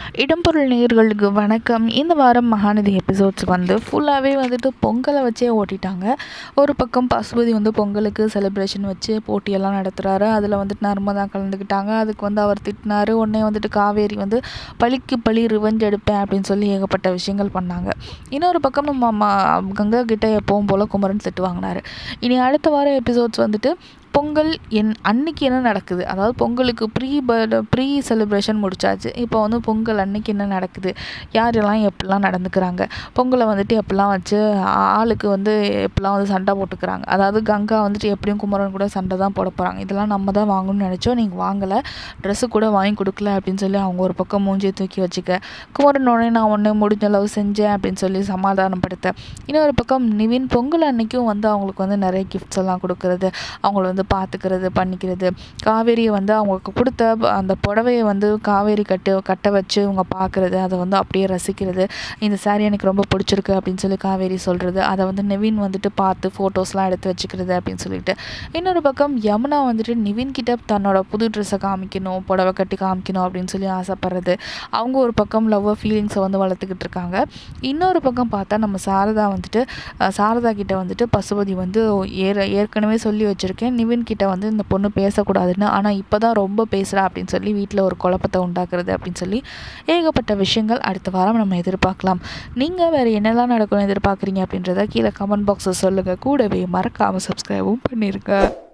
இடம்பொருள் நேயர்களுக்கு வணக்கம் இந்த வாரம் மகாநதி எபிசோட்ஸ் வந்து ஃபுல்லாகவே வந்துட்டு பொங்கலை வச்சே ஓட்டிட்டாங்க ஒரு பக்கம் பசுபதி வந்து பொங்கலுக்கு செலிப்ரேஷன் வச்சு போட்டியெல்லாம் நடத்துகிறாரு அதில் வந்துட்டு நர்மதா கலந்துக்கிட்டாங்க அதுக்கு வந்து அவர் திட்டினாரு உடனே வந்துட்டு காவேரி வந்து பழிக்கு பழி ரிவெஞ்ச் எடுப்பேன் அப்படின்னு சொல்லி ஏகப்பட்ட விஷயங்கள் பண்ணாங்க இன்னொரு பக்கம் நம்ம ம- கங்கா கிட்ட எப்பவும் போல் குமரன் திட்டு வாங்கினாரு இனி அடுத்த வாரம் எபிசோட்ஸ் வந்துட்டு பொங்கல் என் அன்னைக்கு என்ன நடக்குது அதாவது பொங்கலுக்கு ப்ரீ பர்த் ப்ரீ செலிப்ரேஷன் முடிச்சாச்சு இப்போ வந்து பொங்கல் அன்னைக்கு என்ன நடக்குது யாரெல்லாம் எப்படிலாம் நடந்துக்கிறாங்க பொங்கலை வந்துட்டு எப்படிலாம் வச்சு ஆ- ஆளுக்கு வந்து எப்படிலாம் வந்து சண்டை போட்டுக்கிறாங்க அதாவது கங்கா வந்துட்டு எப்படியும் குமரன் கூட சண்டை தான் போட போகிறாங்க இதெல்லாம் நம்ம தான் வாங்கணும்னு நினச்சோம் நீங்கள் வாங்கலை ட்ரெஸ்ஸு கூட வாங்கி கொடுக்கல அப்படின்னு சொல்லி அவங்க ஒரு பக்கம் மூஞ்சியை தூக்கி வச்சுக்க குமரன் உடனே நான் ஒன்று முடிஞ்ச அளவு செஞ்சேன் அப்படின்னு சொல்லி சமாதானப்படுத்த இன்னொரு பக்கம் நிவின் பொங்கல் அன்னைக்கும் வந்து அவங்களுக்கு வந்து நிறைய கிஃப்ட்ஸ் எல்லாம் கொடுக்கறது அவங்கள வந்து பார்த்துக்கிறது பண்ணிக்கிறது காவேரியை வந்து அவங்களுக்கு கொடுத்த ப- அந்த புடவையை வந்து காவேரி கட்டு கட்ட வச்சு அவங்க பார்க்குறது அதை வந்து அப்படியே ரசிக்கிறது இந்த saree எனக்கு ரொம்ப பிடிச்சிருக்கு அப்படின்னு சொல்லி காவேரி சொல்கிறது அதை வந்து நிவின் வந்துட்டு பார்த்து ஃபோட்டோஸ்லாம் எடுத்து வச்சுக்கிறது அப்படின்னு சொல்லிட்டு இன்னொரு பக்கம் யமுனா வந்துட்டு நிவின் கிட்ட தன்னோட புது ட்ரெஸ்ஸை காமிக்கணும் புடவை கட்டி காமிக்கணும் அப்படின்னு சொல்லி ஆசைப்படுறது அவங்க ஒரு பக்கம் லவ் ஃபீலிங்ஸை வந்து வளர்த்துக்கிட்டு இருக்காங்க இன்னொரு பக்கம் பார்த்தா நம்ம சாரதா வந்துட்டு அஹ், சாரதா கிட்ட வந்துட்டு பசுபதி வந்து ஏற ஏற்கனவே சொல்லி வச்சுருக்கேன் நிவின் கிட்ட வந்து இந்த பொண்ணு பேசக்கூடாதுன்னு ஆனால் இப்போ தான் ரொம்ப பேசுகிறா அப்படின்னு சொல்லி வீட்டில் ஒரு குழப்பத்தை உண்டாக்குறது அப்படின்னு சொல்லி ஏகப்பட்ட விஷயங்கள் அடுத்த வாரம் நம்ம எதிர்பார்க்கலாம் நீங்கள் வேறு என்னெல்லாம் நடக்கணும்னு எதிர்பார்க்குறீங்க அப்படின்றத கீழே கமெண்ட் பாக்ஸில் சொல்லுங்கள் கூடவே மறக்காமல் சப்ஸ்கிரைபும் பண்ணிருங்க